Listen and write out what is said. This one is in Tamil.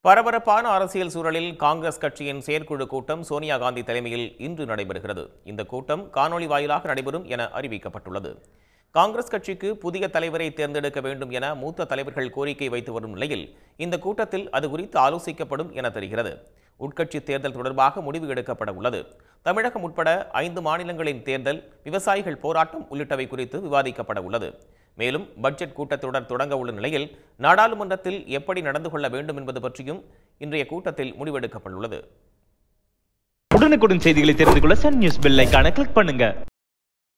பரபரப்பான அரசியல் சூழலில் காங்கிரஸ் கட்சியின் செயற்குழு கூட்டம் சோனியா காந்தி தலைமையில் இன்று நடைபெறுகிறது இந்த கூட்டம் காணொலி வாயிலாக நடைபெறும் என அறிவிக்கப்பட்டுள்ளது காங்கிரஸ் கட்சிக்கு புதிய தலைவரை தேர்ந்தெடுக்க வேண்டும் என மூத்த தலைவர்கள் கோரிக்கை வைத்து வரும் நிலையில் இந்த கூட்டத்தில் அது குறித்து ஆலோசிக்கப்படும் என தெரிகிறது உட்கட்சி தேர்தல் தொடர்பாக முடிவு எடுக்கப்பட உள்ளது தமிழகம் உட்பட ஐந்து மாநிலங்களின் தேர்தல் விவசாயிகள் போராட்டம் உள்ளிட்டவை குறித்து விவாதிக்கப்பட உள்ளது மேலும் பட்ஜெட் கூட்டத்தொடர் தொடங்க உள்ள நிலையில் நாடாளுமன்றத்தில் எப்படி நடந்து கொள்ள வேண்டும் என்பது பற்றியும் இன்றைய கூட்டத்தில் முடிவெடுக்கப்பட்டுள்ளது உடனுக்குடன் செய்திகளை தெரிந்து கொள்ள சன் நியூஸ் பெல் ஐகானை கிளிக் பண்ணுங்க